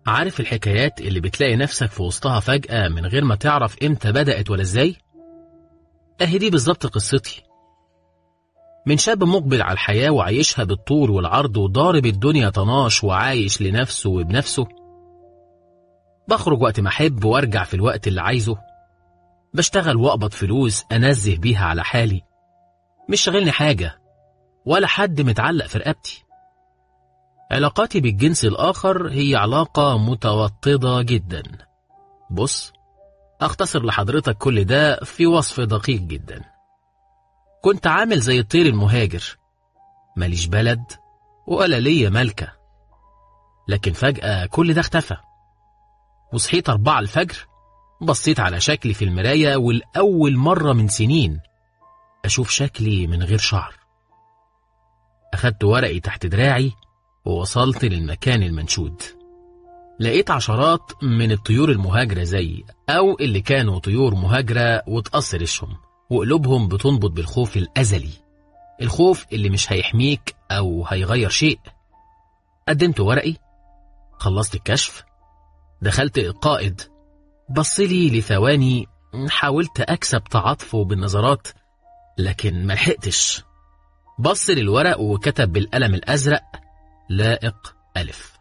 عارف الحكايات اللي بتلاقي نفسك في وسطها فجأة من غير ما تعرف امتى بدأت ولا ازاي؟ اهي دي بالظبط قصتي من شاب مقبل على الحياة وعايشها بالطول والعرض وضارب الدنيا طناش وعايش لنفسه وبنفسه بخرج وقت ما أحب وأرجع في الوقت اللي عايزه بشتغل وأقبض فلوس أنزه بيها على حالي مش شاغلني حاجة ولا حد متعلق في رقبتي علاقاتي بالجنس الآخر هي علاقة متوطدة جدا بص أختصر لحضرتك كل ده في وصف دقيق جدا كنت عامل زي الطير المهاجر ماليش بلد ولا ليا ملكة لكن فجأة كل ده اختفى وصحيت أربعة الفجر بصيت على شكلي في المراية والأول مرة من سنين أشوف شكلي من غير شعر أخدت ورقي تحت دراعي ووصلت للمكان المنشود لقيت عشرات من الطيور المهاجرة زيي أو اللي كانوا طيور مهاجرة وتقص ريشهم وقلوبهم بتنبض بالخوف الأزلي الخوف اللي مش هيحميك أو هيغير شيء قدمت ورقي خلصت الكشف دخلت القائد بصلي لثواني حاولت أكسب تعاطفه بالنظرات لكن ملحقتش بص للورق وكتب بالقلم الأزرق لائق ألف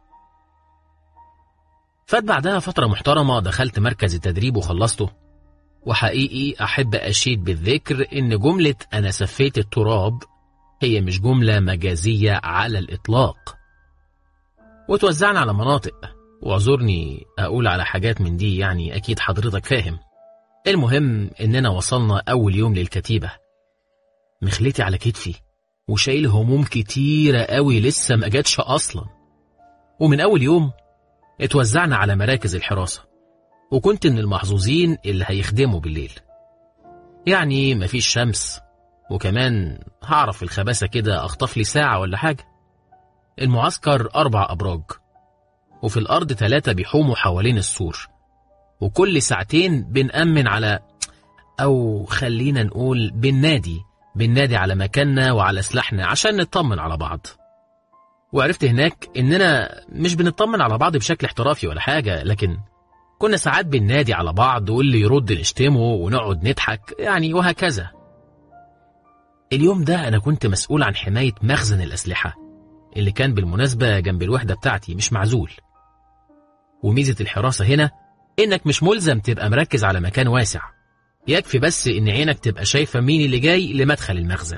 فات بعدها فترة محترمة دخلت مركز التدريب وخلصته وحقيقي أحب أشيد بالذكر إن جملة أنا سفيت التراب هي مش جملة مجازية على الإطلاق وتوزعنا على مناطق واعذرني أقول على حاجات من دي يعني أكيد حضرتك فاهم المهم إننا وصلنا أول يوم للكتيبة مخلتي على كتفي وشايل هموم كتيرة قوي لسه ما جاتش أصلا ومن أول يوم اتوزعنا على مراكز الحراسة وكنت من المحظوظين اللي هيخدموا بالليل يعني مفيش شمس وكمان هعرف الخباثة كده أخطف لي ساعة ولا حاجة المعسكر أربع أبراج وفي الأرض ثلاثة بيحوموا حوالين السور وكل ساعتين بنأمن على أو خلينا نقول بننادي بننادي على مكاننا وعلى سلاحنا عشان نطمن على بعض وعرفت هناك إننا مش بنطمن على بعض بشكل احترافي ولا حاجة لكن كنا ساعات بننادي على بعض واللي يرد نشتمه ونقعد نضحك يعني وهكذا اليوم ده أنا كنت مسؤول عن حماية مخزن الأسلحة اللي كان بالمناسبة جنب الوحدة بتاعتي مش معزول وميزة الحراسة هنا إنك مش ملزم تبقى مركز على مكان واسع يكفي بس إن عينك تبقى شايفة مين اللي جاي لمدخل المخزن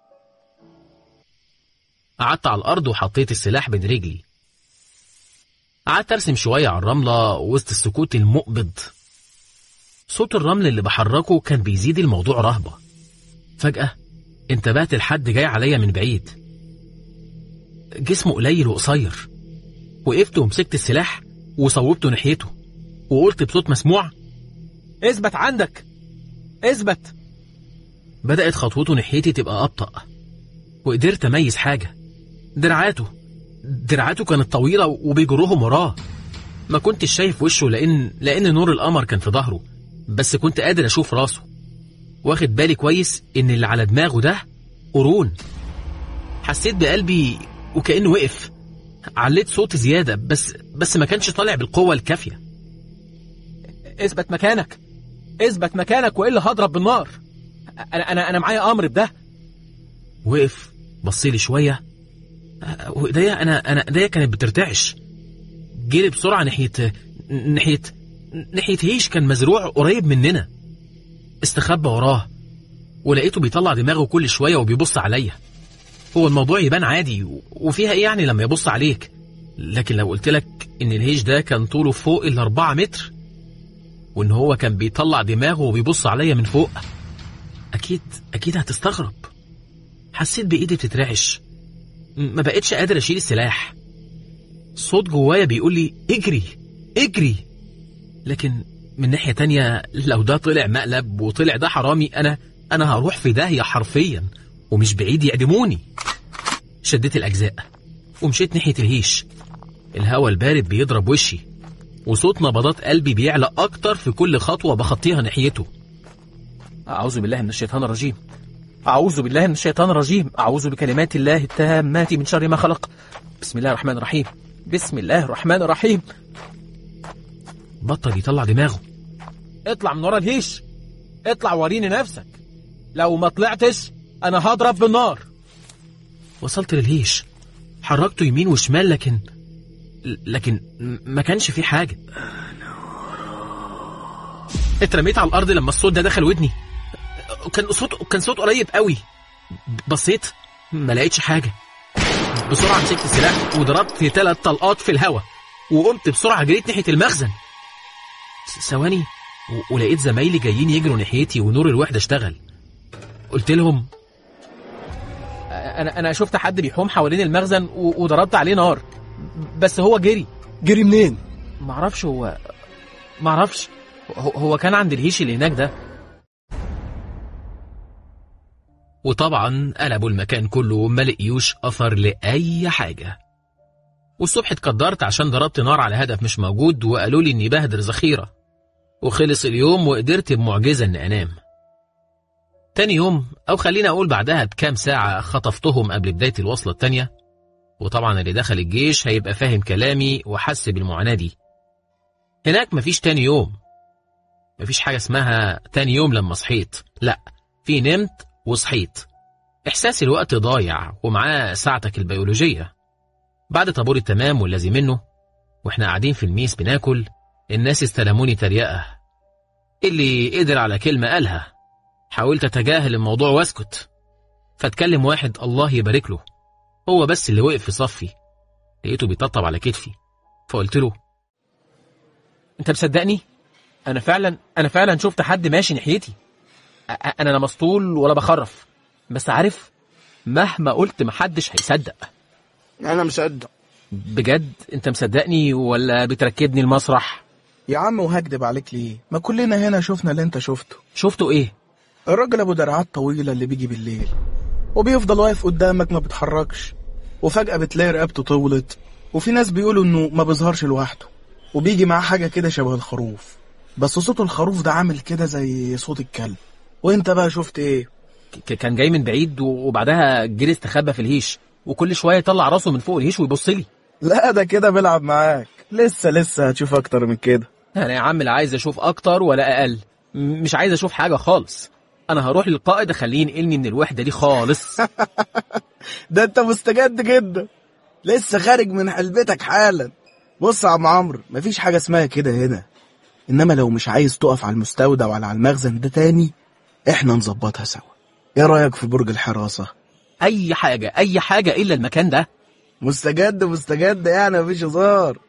قعدت على الأرض وحطيت السلاح بين رجلي قعدت أرسم شوية على الرملة وسط السكوت المقبض صوت الرمل اللي بحركه كان بيزيد الموضوع رهبة فجأة انتبهت لحد جاي عليا من بعيد جسمه قليل وقصير وقفت ومسكت السلاح وصوبته ناحيته وقلت بصوت مسموع اثبت عندك اثبت بدأت خطوته ناحيتي تبقى أبطأ وقدرت أميز حاجة دراعاته دراعاته كانت طويلة وبيجرهم وراه ما كنتش شايف وشه لأن لأن نور القمر كان في ظهره بس كنت قادر أشوف راسه واخد بالي كويس إن اللي على دماغه ده قرون حسيت بقلبي وكأنه وقف عليت صوت زيادة بس بس ما كانش طالع بالقوة الكافية اثبت مكانك اثبت مكانك والا هضرب بالنار انا انا انا معايا امر بده وقف بصيلي شوية وايديا انا انا ايديا كانت بترتعش جري بسرعة ناحية ناحية ناحية هيش كان مزروع قريب مننا استخبى وراه ولقيته بيطلع دماغه كل شوية وبيبص عليا هو الموضوع يبان عادي وفيها ايه يعني لما يبص عليك لكن لو قلت لك ان الهيش ده كان طوله فوق الاربعة متر وان هو كان بيطلع دماغه وبيبص عليا من فوق اكيد اكيد هتستغرب حسيت بايدي بتترعش ما بقتش قادر اشيل السلاح صوت جوايا بيقول لي اجري اجري لكن من ناحية تانية لو ده طلع مقلب وطلع ده حرامي انا انا هروح في داهية حرفيا ومش بعيد يعدموني شديت الأجزاء ومشيت ناحية الهيش الهوا البارد بيضرب وشي وصوت نبضات قلبي بيعلى أكتر في كل خطوة بخطيها ناحيته أعوذ بالله من الشيطان الرجيم أعوذ بالله من الشيطان الرجيم أعوذ بكلمات الله التامات من شر ما خلق بسم الله الرحمن الرحيم بسم الله الرحمن الرحيم بطل يطلع دماغه اطلع من ورا الهيش اطلع وريني نفسك لو ما طلعتش انا هضرب بالنار وصلت للهيش حركته يمين وشمال لكن لكن ما كانش في حاجة اترميت على الأرض لما الصوت ده دخل ودني كان صوت كان صوت قريب قوي بصيت ما لقيتش حاجة بسرعة مسكت السلاح وضربت ثلاث طلقات في الهواء وقمت بسرعة جريت ناحية المخزن ثواني و- ولقيت زمايلي جايين يجروا ناحيتي ونور الوحدة اشتغل قلت لهم انا انا شفت حد بيحوم حوالين المخزن و- وضربت عليه نار بس هو جري جري منين معرفش هو معرفش هو, هو كان عند الهيش اللي هناك ده وطبعا قلبوا المكان كله وما لقيوش أثر لأي حاجة والصبح اتقدرت عشان ضربت نار على هدف مش موجود وقالوا لي إني بهدر ذخيرة وخلص اليوم وقدرت بمعجزة إني أنام تاني يوم أو خلينا أقول بعدها بكام ساعة خطفتهم قبل بداية الوصلة التانية وطبعا اللي دخل الجيش هيبقى فاهم كلامي وحس بالمعاناة دي هناك مفيش تاني يوم مفيش حاجة اسمها تاني يوم لما صحيت لا في نمت وصحيت إحساس الوقت ضايع ومعاه ساعتك البيولوجية بعد طابور التمام والذي منه وإحنا قاعدين في الميس بناكل الناس استلموني تريقة اللي قدر على كلمة قالها حاولت أتجاهل الموضوع واسكت فاتكلم واحد الله يبارك له هو بس اللي وقف في صفي لقيته بيطبطب على كتفي فقلت له انت مصدقني انا فعلا انا فعلا شفت حد ماشي ناحيتي أ- أ- انا لا مسطول ولا بخرف بس عارف مهما قلت محدش هيصدق انا مصدق بجد انت مصدقني ولا بتركبني المسرح يا عم وهكدب عليك ليه ما كلنا هنا شفنا اللي انت شفته شفته ايه الراجل ابو دراعات طويله اللي بيجي بالليل وبيفضل واقف قدامك ما بيتحركش وفجاه بتلاقي رقبته طولت وفي ناس بيقولوا انه ما بيظهرش لوحده وبيجي معاه حاجه كده شبه الخروف بس صوت الخروف ده عامل كده زي صوت الكلب وانت بقى شفت ايه ك- كان جاي من بعيد و- وبعدها جري استخبى في الهيش وكل شويه يطلع راسه من فوق الهيش ويبص لي لا ده كده بيلعب معاك لسه لسه هتشوف اكتر من كده انا يا عم لا عايز اشوف اكتر ولا اقل م- مش عايز اشوف حاجه خالص انا هروح للقائد اخليه ينقلني من الوحده دي خالص ده انت مستجد جدا لسه خارج من حلبتك حالا بص يا عم عمرو مفيش حاجه اسمها كده هنا انما لو مش عايز تقف على المستودع ولا على المخزن ده تاني احنا نظبطها سوا ايه رايك في برج الحراسه اي حاجه اي حاجه الا المكان ده مستجد مستجد يعني مفيش هزار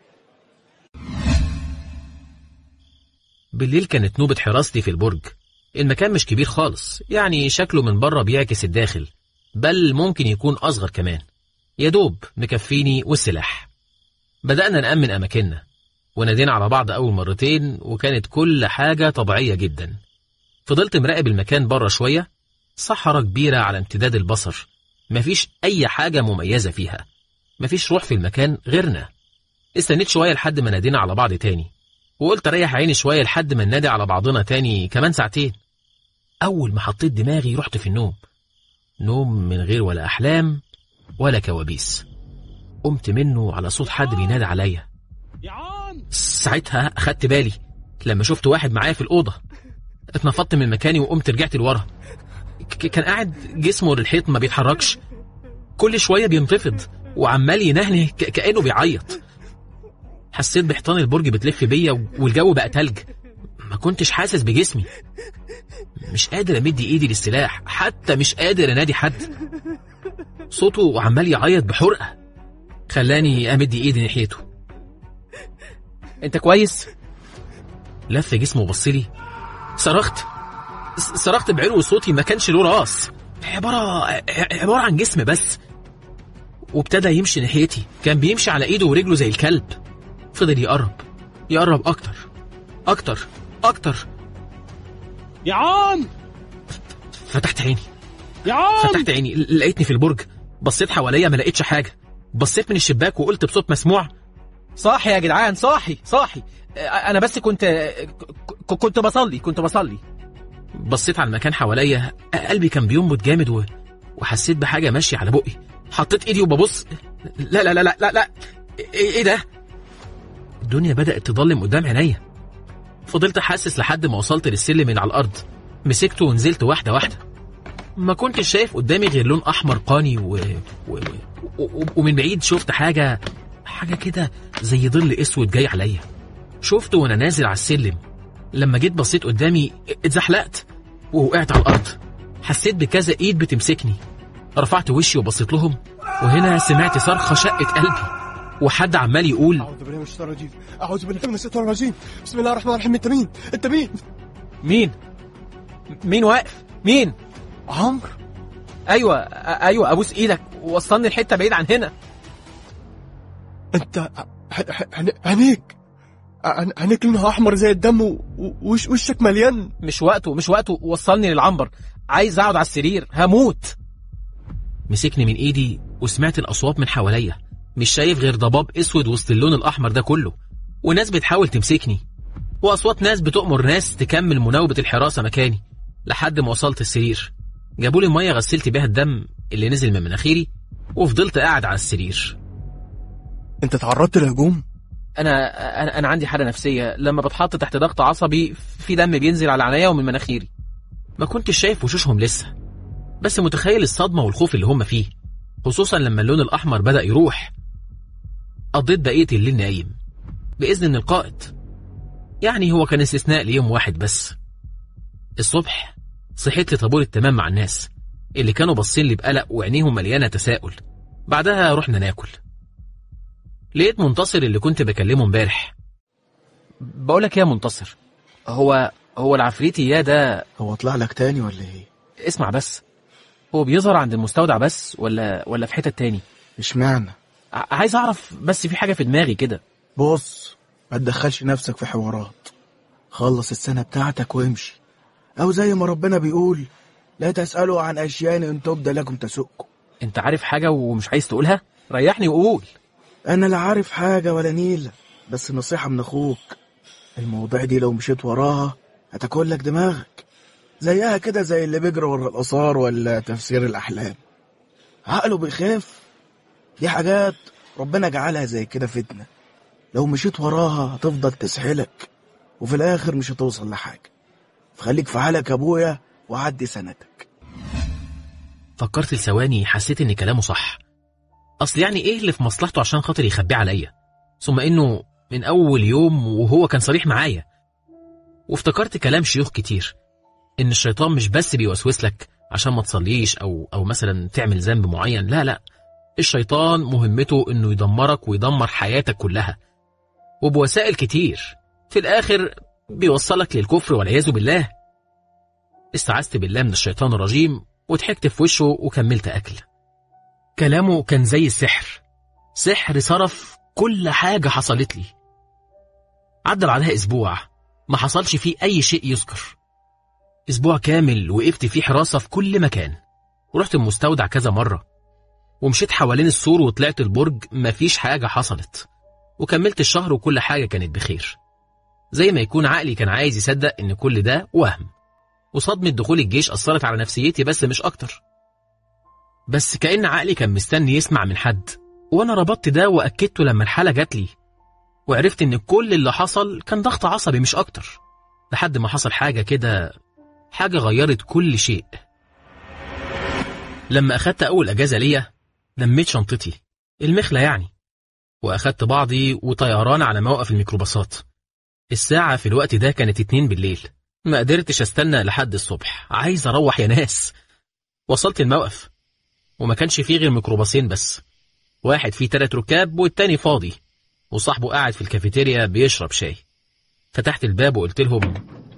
بالليل كانت نوبة حراستي في البرج المكان مش كبير خالص يعني شكله من بره بيعكس الداخل بل ممكن يكون أصغر كمان يا دوب مكفيني والسلاح بدأنا نأمن أماكننا ونادينا على بعض أول مرتين وكانت كل حاجة طبيعية جدا فضلت مراقب المكان بره شوية صحراء كبيرة على امتداد البصر مفيش أي حاجة مميزة فيها مفيش روح في المكان غيرنا استنيت شوية لحد ما نادينا على بعض تاني وقلت اريح عيني شويه لحد ما ننادي على بعضنا تاني كمان ساعتين اول ما حطيت دماغي رحت في النوم نوم من غير ولا احلام ولا كوابيس قمت منه على صوت حد بينادي عليا ساعتها اخدت بالي لما شفت واحد معايا في الاوضه اتنفضت من مكاني وقمت رجعت لورا ك- كان قاعد جسمه للحيط ما بيتحركش كل شويه بينتفض وعمال ينهنه ك- كانه بيعيط حسيت بحيطان البرج بتلف بيا والجو بقى تلج ما كنتش حاسس بجسمي مش قادر امد ايدي للسلاح حتى مش قادر انادي حد صوته عمال يعيط بحرقه خلاني امد ايدي ناحيته انت كويس لف جسمه وبصلي صرخت ص- صرخت بعلو صوتي ما كانش له راس عبارة عبارة عن جسم بس وابتدى يمشي ناحيتي كان بيمشي على ايده ورجله زي الكلب فضل يقرب يقرب اكتر اكتر اكتر يا عم فتحت عيني يا عم فتحت عيني ل- لقيتني في البرج بصيت حواليا ما لقيتش حاجة بصيت من الشباك وقلت بصوت مسموع صاحي يا جدعان صاحي صاحي انا بس كنت ك- كنت بصلي كنت بصلي بصيت على المكان حواليا قلبي كان بينبض جامد و... وحسيت بحاجة ماشية على بقي حطيت ايدي وببص لا لا لا لا لا, لا. ايه ايه ده الدنيا بدأت تضلم قدام عينيا فضلت حاسس لحد ما وصلت للسلم اللي على الأرض مسكته ونزلت واحدة واحدة ما كنتش شايف قدامي غير لون أحمر قاني و... و... و... و... ومن بعيد شفت حاجة حاجة كده زي ظل أسود جاي عليا شفته وأنا نازل على السلم لما جيت بصيت قدامي اتزحلقت ووقعت على الأرض حسيت بكذا إيد بتمسكني رفعت وشي وبصيت لهم وهنا سمعت صرخة شقت قلبي وحد عمال يقول أعوذ بالله من الشيطان الرجيم أعوذ بالله من الشيطان الرجيم بسم الله الرحمن الرحيم أنت مين؟ أنت مين؟ مين مين واقف مين عمرو ايوه أ- ايوه ابوس ايدك وصلني الحته بعيد عن هنا أنت ع- ع- عن- عينيك عن- عينيك لونها أحمر زي الدم و- و- وش وشك مليان مش وقته مش وقته وصلني للعنبر عايز اقعد على السرير هموت مسكني من ايدي وسمعت الاصوات من حواليا مش شايف غير ضباب اسود وسط اللون الاحمر ده كله وناس بتحاول تمسكني واصوات ناس بتؤمر ناس تكمل مناوبه الحراسه مكاني لحد ما وصلت السرير جابوا لي ميه غسلت بيها الدم اللي نزل من مناخيري وفضلت قاعد على السرير أنت تعرضت لهجوم؟ انا انا انا عندي حاله نفسيه لما بتحط تحت ضغط عصبي في دم بينزل على عينيا ومن مناخيري ما كنتش شايف وشوشهم لسه بس متخيل الصدمة والخوف اللي هم فيه خصوصا لما اللون الأحمر بدأ يروح قضيت بقية الليل نايم بإذن من القائد يعني هو كان استثناء ليوم واحد بس الصبح صحيت لطابور التمام مع الناس اللي كانوا باصين لي بقلق وعينيهم مليانة تساؤل بعدها رحنا ناكل لقيت منتصر اللي كنت بكلمه امبارح بقول لك يا منتصر هو هو العفريت اياه ده هو طلع لك تاني ولا ايه اسمع بس هو بيظهر عند المستودع بس ولا ولا في حتة تاني اشمعنى ع- عايز اعرف بس في حاجة في دماغي كده بص ما تدخلش نفسك في حوارات خلص السنة بتاعتك وامشي أو زي ما ربنا بيقول لا تسألوا عن أشياء إن تبدى لكم تسؤكم انت عارف حاجة ومش عايز تقولها ريحني وقول أنا لا عارف حاجة ولا نيلة بس نصيحة من أخوك المواضيع دي لو مشيت وراها هتاكل لك دماغك زيها كده زي اللي بيجري ورا الآثار ولا تفسير الأحلام عقله بيخاف دي حاجات ربنا جعلها زي كده فتنة لو مشيت وراها هتفضل تسحلك وفي الآخر مش هتوصل لحاجة فخليك في حالك يا أبويا وعدي سنتك فكرت لثواني حسيت ان كلامه صح اصل يعني ايه اللي في مصلحته عشان خاطر يخبيه عليا ثم انه من اول يوم وهو كان صريح معايا وافتكرت كلام شيوخ كتير ان الشيطان مش بس بيوسوس لك عشان ما تصليش او او مثلا تعمل ذنب معين لا لا الشيطان مهمته انه يدمرك ويدمر حياتك كلها وبوسائل كتير في الاخر بيوصلك للكفر والعياذ بالله استعذت بالله من الشيطان الرجيم وضحكت في وشه وكملت أكل كلامه كان زي السحر سحر صرف كل حاجة حصلت لي عدى بعدها أسبوع ما حصلش فيه أي شيء يذكر أسبوع كامل وقفت فيه حراسة في كل مكان ورحت المستودع كذا مرة ومشيت حوالين السور وطلعت البرج مفيش حاجة حصلت وكملت الشهر وكل حاجة كانت بخير زي ما يكون عقلي كان عايز يصدق إن كل ده وهم وصدمة دخول الجيش أثرت على نفسيتي بس مش أكتر بس كأن عقلي كان مستني يسمع من حد وأنا ربطت ده وأكدته لما الحالة جات لي وعرفت إن كل اللي حصل كان ضغط عصبي مش أكتر لحد ما حصل حاجة كده حاجة غيرت كل شيء لما أخدت أول أجازة ليا لميت شنطتي المخلة يعني وأخدت بعضي وطيران على موقف الميكروباصات الساعة في الوقت ده كانت اتنين بالليل ما قدرتش استنى لحد الصبح عايز اروح يا ناس وصلت الموقف وما كانش فيه غير ميكروباصين بس واحد فيه تلات ركاب والتاني فاضي وصاحبه قاعد في الكافيتيريا بيشرب شاي فتحت الباب وقلت لهم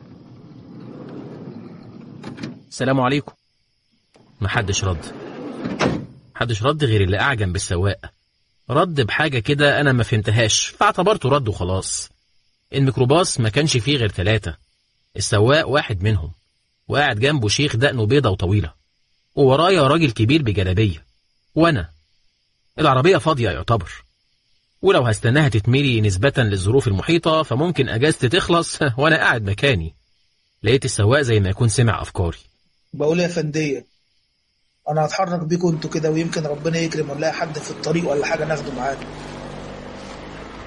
السلام عليكم محدش رد محدش رد غير اللي قاعد جنب السواق رد بحاجة كده أنا ما فهمتهاش فاعتبرته رد وخلاص الميكروباص ما كانش فيه غير ثلاثة السواق واحد منهم وقاعد جنبه شيخ دقنه بيضة وطويلة وورايا راجل كبير بجلابية وأنا العربية فاضية يعتبر ولو هستناها تتملي نسبة للظروف المحيطة فممكن أجازتي تخلص وأنا قاعد مكاني لقيت السواق زي ما يكون سمع أفكاري بقول يا فندية أنا هتحرك بيكوا انتوا كده ويمكن ربنا يكرم ونلاقي حد في الطريق ولا حاجة ناخده معانا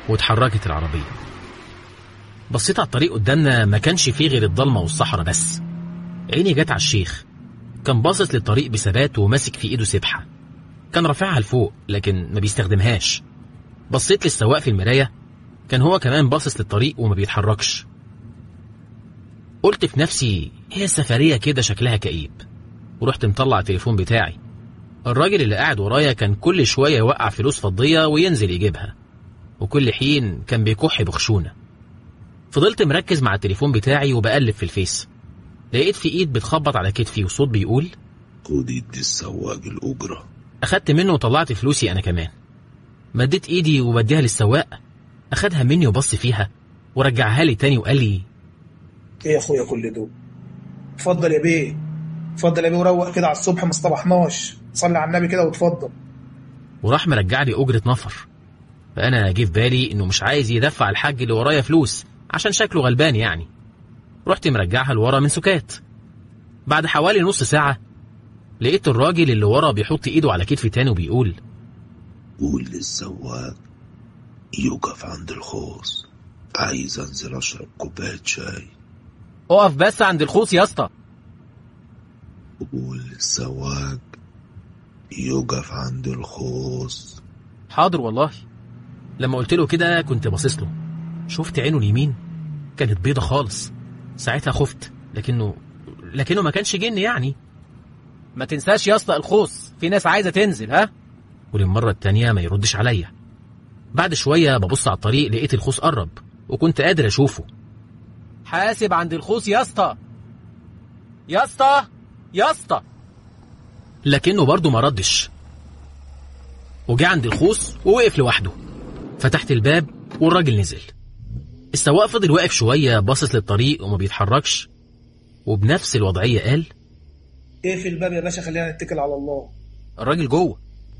واتحركت العربية بصيت على الطريق قدامنا ما كانش فيه غير الضلمة والصحراء بس عيني جت على الشيخ كان باصص للطريق بثبات وماسك في ايده سبحة كان رافعها لفوق لكن ما بيستخدمهاش بصيت للسواق في المراية كان هو كمان باصص للطريق وما بيتحركش قلت في نفسي هي السفرية كده شكلها كئيب ورحت مطلع التليفون بتاعي الراجل اللي قاعد ورايا كان كل شوية يوقع فلوس فضية وينزل يجيبها وكل حين كان بيكح بخشونة فضلت مركز مع التليفون بتاعي وبقلب في الفيس لقيت في ايد بتخبط على كتفي وصوت بيقول خد يدي السواق الأجرة أخدت منه وطلعت فلوسي أنا كمان مديت إيدي وبديها للسواق أخدها مني وبص فيها ورجعها لي تاني وقال لي ايه يا اخويا كل دول اتفضل يا بيه اتفضل يا بيه وروق كده على الصبح ما اصطبحناش صلي على النبي كده واتفضل وراح مرجع لي أجرة نفر فأنا جه في بالي إنه مش عايز يدفع الحاج اللي ورايا فلوس عشان شكله غلبان يعني رحت مرجعها لورا من سكات بعد حوالي نص ساعة لقيت الراجل اللي ورا بيحط إيده على كتفي تاني وبيقول قول للسواق يقف عند الخوص عايز انزل اشرب كوباية شاي اقف بس عند الخوص يا اسطى قول للسواق يقف عند الخوص حاضر والله لما قلت له كده كنت باصص له شفت عينه اليمين كانت بيضة خالص ساعتها خفت لكنه لكنه ما كانش جن يعني ما تنساش يا اسطى الخوص في ناس عايزه تنزل ها وللمرة التانية ما يردش عليا بعد شوية ببص على الطريق لقيت الخوص قرب وكنت قادر أشوفه حاسب عند الخوص يا اسطى يا اسطى يا اسطى لكنه برضه ما ردش وجه عند الخوص ووقف لوحده فتحت الباب والراجل نزل السواق فضل واقف شوية باصص للطريق وما بيتحركش وبنفس الوضعية قال اقفل الباب يا باشا خلينا نتكل على الله الراجل جوه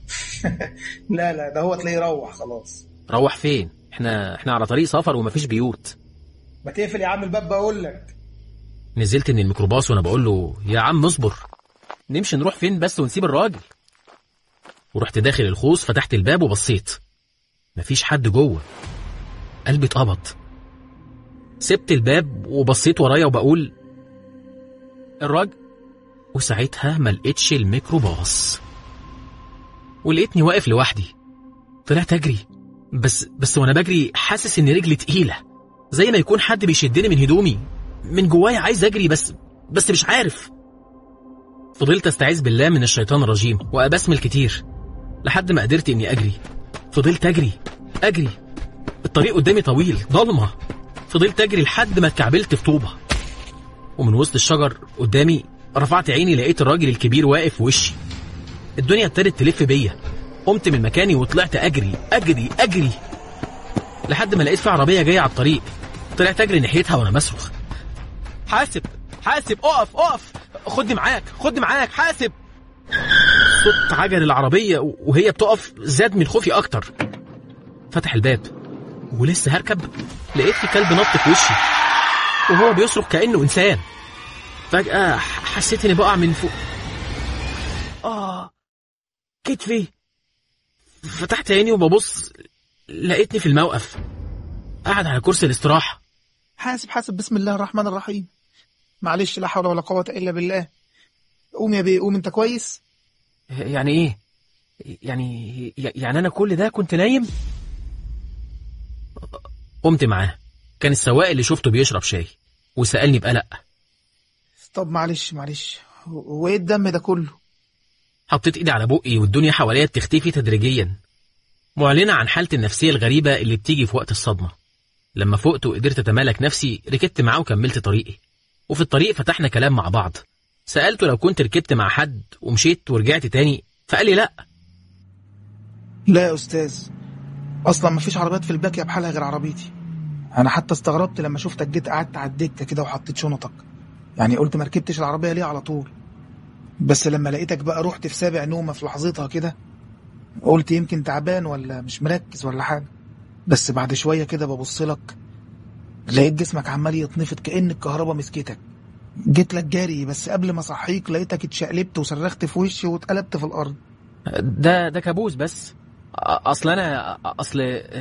لا لا ده هو تلاقيه روح خلاص روح فين احنا احنا على طريق سفر ومفيش بيوت ما تقفل يا عم الباب بقول لك نزلت من الميكروباص وانا بقول له يا عم اصبر نمشي نروح فين بس ونسيب الراجل ورحت داخل الخوص فتحت الباب وبصيت مفيش حد جوه قلبي اتقبض سبت الباب وبصيت ورايا وبقول الراجل وساعتها ما لقيتش الميكروباص ولقيتني واقف لوحدي طلعت اجري بس بس وانا بجري حاسس ان رجلي تقيله زي ما يكون حد بيشدني من هدومي من جوايا عايز اجري بس بس مش عارف فضلت استعيذ بالله من الشيطان الرجيم وابسمل كتير لحد ما قدرت اني اجري فضلت اجري اجري الطريق قدامي طويل ضلمه فضلت اجري لحد ما اتكعبلت في طوبه ومن وسط الشجر قدامي رفعت عيني لقيت الراجل الكبير واقف في وشي الدنيا ابتدت تلف بيا قمت من مكاني وطلعت اجري اجري اجري لحد ما لقيت في عربيه جايه على الطريق طلعت اجري ناحيتها وانا بصرخ حاسب حاسب اقف اقف خدني معاك خدني معاك حاسب صوت عجل العربيه وهي بتقف زاد من خوفي اكتر فتح الباب ولسه هركب لقيت في كلب نط في وشي وهو بيصرخ كانه انسان فجاه حسيت اني بقع من فوق اه كتفي فتحت عيني وببص لقيتني في الموقف قاعد على كرسي الاستراحه حاسب حاسب بسم الله الرحمن الرحيم معلش لا حول ولا قوة إلا بالله قوم يا بيه قوم أنت كويس يعني ايه يعني يعني انا كل ده كنت نايم قمت معاه كان السواق اللي شفته بيشرب شاي وسألني بقلق طب معلش معلش هو إيه الدم ده كله حطيت ايدي على بقي والدنيا حواليا بتختفي تدريجيا معلنة عن حالتي النفسية الغريبة اللي بتيجي في وقت الصدمة لما فقت وقدرت أتمالك نفسي ركبت معاه وكملت طريقي وفي الطريق فتحنا كلام مع بعض سألته لو كنت ركبت مع حد ومشيت ورجعت تاني فقال لي لأ لا يا أستاذ أصلا مفيش عربيات في الباكية بحالها غير عربيتي أنا حتى استغربت لما شفتك جيت قعدت على الدكة كده وحطيت شنطك يعني قلت ما ركبتش العربية ليه على طول بس لما لقيتك بقى رحت في سابع نومة في لحظتها كده قلت يمكن تعبان ولا مش مركز ولا حاجة بس بعد شوية كده ببص لك لقيت جسمك عمال يتنفض كأن الكهرباء مسكتك جيت لك جري بس قبل ما اصحيك لقيتك اتشقلبت وصرخت في وشي واتقلبت في الارض ده ده كابوس بس اصل انا اصل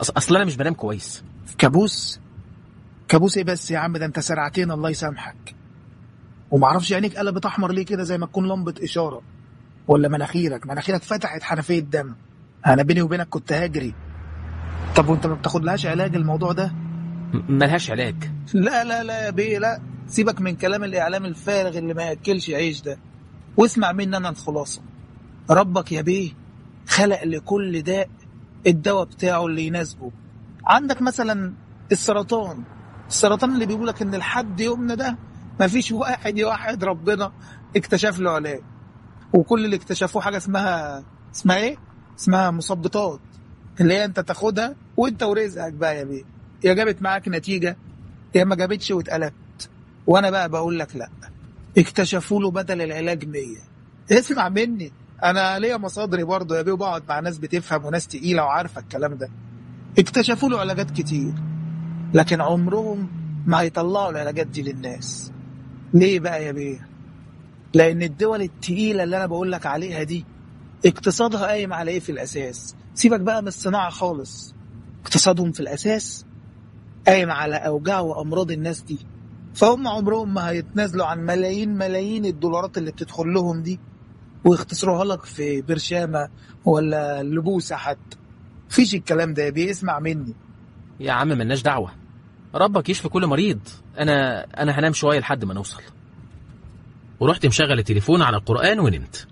أص- اصل انا مش بنام كويس كابوس كابوس ايه بس يا عم ده انت سرعتين الله يسامحك ومعرفش عينيك قلبت احمر ليه كده زي ما تكون لمبه اشاره ولا مناخيرك مناخيرك فتحت حنفيه دم انا بيني وبينك كنت هجري طب وانت ما بتاخدلهاش علاج الموضوع ده م- ملهاش علاج لا لا لا يا بيه لا سيبك من كلام الاعلام الفارغ اللي ما ياكلش عيش ده واسمع مني انا الخلاصه ربك يا بيه خلق لكل داء الدواء بتاعه اللي يناسبه عندك مثلا السرطان السرطان اللي بيقول لك ان لحد يومنا ده مفيش واحد يوحد ربنا اكتشف له علاج وكل اللي اكتشفوه حاجه اسمها اسمها ايه اسمها مثبطات اللي هي انت تاخدها وانت ورزقك بقى يا بيه يا جابت معاك نتيجه يا ما جابتش واتقلبت وانا بقى بقول لك لا اكتشفوا له بدل العلاج 100 اسمع مني انا ليا مصادري برضه يا بيه وبقعد مع ناس بتفهم وناس تقيله وعارفه الكلام ده اكتشفوا له علاجات كتير لكن عمرهم ما هيطلعوا العلاجات دي للناس ليه بقى يا بيه لان الدول التقيله اللي انا بقول لك عليها دي اقتصادها قايم على ايه في الاساس سيبك بقى من الصناعه خالص اقتصادهم في الاساس قايم على اوجاع وامراض الناس دي فهم عمرهم ما هيتنازلوا عن ملايين ملايين الدولارات اللي بتدخل لهم دي ويختصروها لك في برشامه ولا لبوسه حتى فيش الكلام ده بيسمع مني يا عم ملناش دعوه ربك يشفي كل مريض انا انا هنام شويه لحد ما نوصل ورحت مشغل التليفون على القرآن ونمت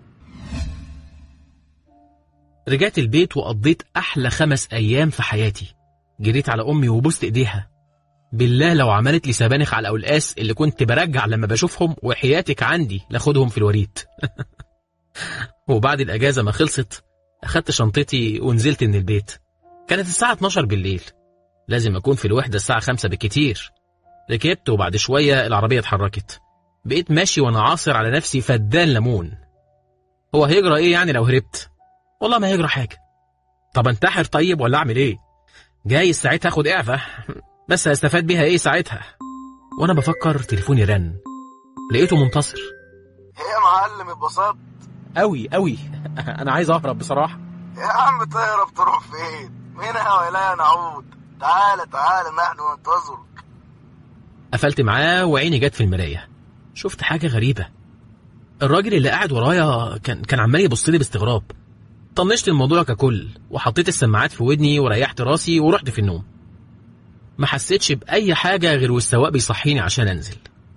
رجعت البيت وقضيت أحلى خمس أيام في حياتي جريت على أمي وبوست إيديها بالله لو عملت لي سبانخ على القلقاس اللي كنت برجع لما بشوفهم وحياتك عندي لاخدهم في الوريد وبعد الأجازة ما خلصت أخدت شنطتي ونزلت من البيت كانت الساعة 12 بالليل لازم أكون في الوحدة الساعة 5 بالكتير ركبت وبعد شوية العربية اتحركت بقيت ماشي وانا عاصر على نفسي فدان ليمون هو هيجرى ايه يعني لو هربت والله ما هيجرى حاجه طب انتحر طيب ولا اعمل ايه جايز ساعتها اخد اعفاء بس هستفاد بيها ايه ساعتها وانا بفكر تليفوني رن لقيته منتصر ايه يا معلم اتبسطت قوي قوي انا عايز اهرب بصراحه يا عم تهرب تروح فين منها واليها نعود تعالى تعالى نحن ننتظرك قفلت معاه وعيني جت في المرايه شفت حاجه غريبه الراجل اللي قاعد ورايا كان كان عمال يبص لي باستغراب طنشت الموضوع ككل وحطيت السماعات في ودني وريحت راسي ورحت في النوم ما حسيتش بأي حاجة غير والسواق بيصحيني عشان أنزل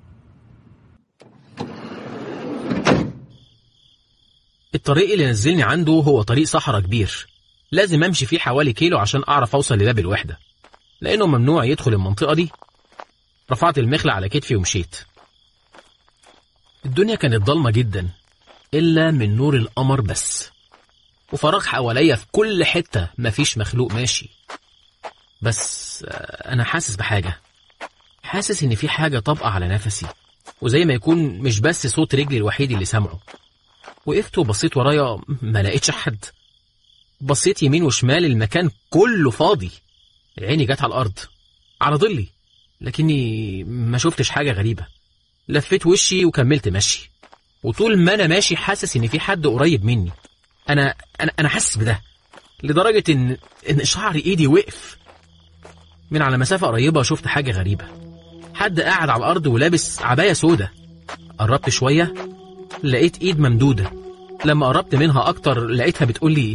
الطريق اللي نزلني عنده هو طريق صحراء كبير لازم أمشي فيه حوالي كيلو عشان أعرف أوصل لباب الوحدة لأنه ممنوع يدخل المنطقة دي رفعت المخلة على كتفي ومشيت الدنيا كانت ضلمة جدا إلا من نور القمر بس وفراغ حواليا في كل حتة مفيش مخلوق ماشي بس آه، أنا حاسس بحاجة حاسس إن في حاجة طابقة على نفسي وزي ما يكون مش بس صوت رجلي الوحيد اللي سامعه وقفت وبصيت ورايا ما لقيتش حد بصيت يمين وشمال المكان كله فاضي عيني جت على الأرض على ظلي لكني ما شفتش حاجة غريبة لفيت وشي وكملت مشي وطول ما أنا ماشي حاسس إن في حد قريب مني أنا أنا أنا حاسس بده لدرجة إن إن شعر إيدي وقف من على مسافة قريبة شفت حاجة غريبة حد قاعد على الأرض ولابس عباية سودة قربت شوية لقيت إيد ممدودة لما قربت منها أكتر لقيتها بتقول لي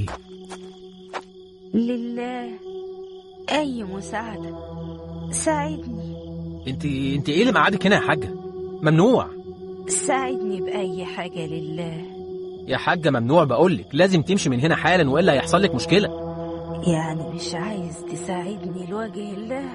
لله أي مساعدة ساعدني انت انت ايه اللي مقعدك هنا يا حاجة ممنوع ساعدني بأي حاجة لله يا حاجة ممنوع بقولك لازم تمشي من هنا حالا وإلا هيحصل لك مشكلة يعني مش عايز تساعدني لوجه الله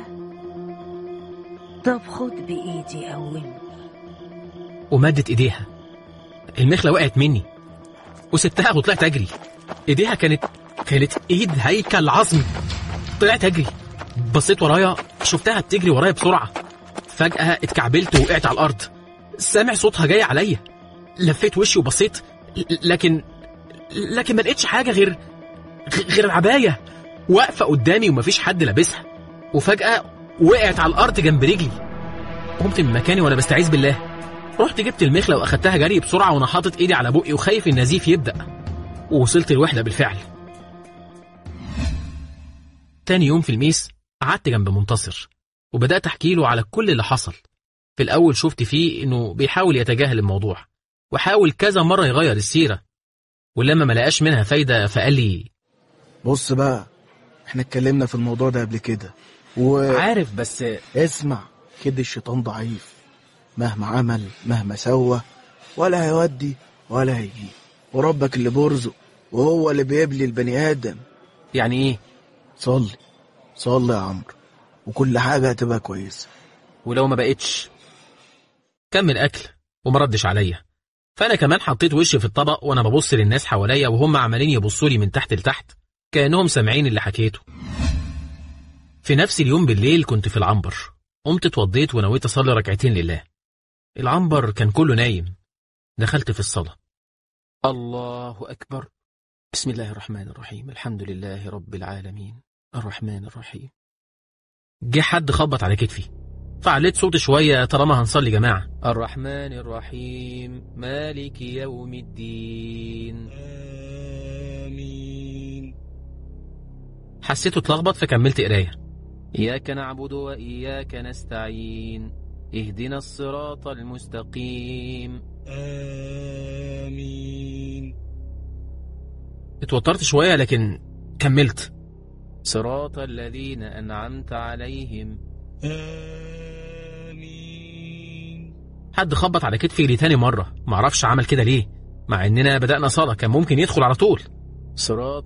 طب خد بإيدي قومني ومدت ايديها المخلة وقعت مني وسبتها وطلعت اجري ايديها كانت كانت ايد هيكل عظمي طلعت اجري بصيت ورايا شفتها بتجري ورايا بسرعة فجأة اتكعبلت وقعت على الأرض سامع صوتها جاي عليا لفيت وشي وبصيت ل- لكن لكن ما لقيتش حاجة غير غير العباية واقفة قدامي ومفيش حد لابسها وفجأة وقعت على الأرض جنب رجلي قمت من مكاني وأنا بستعيذ بالله رحت جبت المخلة وأخدتها جري بسرعة وأنا حاطط إيدي على بقي وخايف النزيف يبدأ ووصلت الوحدة بالفعل تاني يوم في الميس قعدت جنب منتصر وبدأت أحكي له على كل اللي حصل في الأول شفت فيه إنه بيحاول يتجاهل الموضوع وحاول كذا مرة يغير السيرة ولما ما لقاش منها فايدة فقال لي بص بقى احنا اتكلمنا في الموضوع ده قبل كده و عارف بس اسمع كده الشيطان ضعيف مهما عمل مهما سوى ولا هيودي ولا هيجي وربك اللي بيرزق وهو اللي بيبلي البني آدم يعني ايه صلي صلي يا عمرو وكل حاجة هتبقى كويسة ولو ما بقتش كمل أكل وما ردش عليا فأنا كمان حطيت وشي في الطبق وأنا ببص للناس حواليا وهم عمالين يبصوا لي من تحت لتحت كأنهم سامعين اللي حكيته في نفس اليوم بالليل كنت في العنبر قمت اتوضيت ونويت أصلي ركعتين لله العنبر كان كله نايم دخلت في الصلاة الله أكبر بسم الله الرحمن الرحيم الحمد لله رب العالمين الرحمن الرحيم جه حد خبط على كتفي فعليت صوتي شوية طالما هنصلي جماعة الرحمن الرحيم مالك يوم الدين آمين حسيته اتلخبط فكملت قراية إياك نعبد وإياك نستعين اهدنا الصراط المستقيم آمين اتوترت شوية لكن كملت صراط الذين أنعمت عليهم آمين حد خبط على كتفي لتاني مرة معرفش عمل كده ليه مع إننا بدأنا صلاة كان ممكن يدخل على طول صراط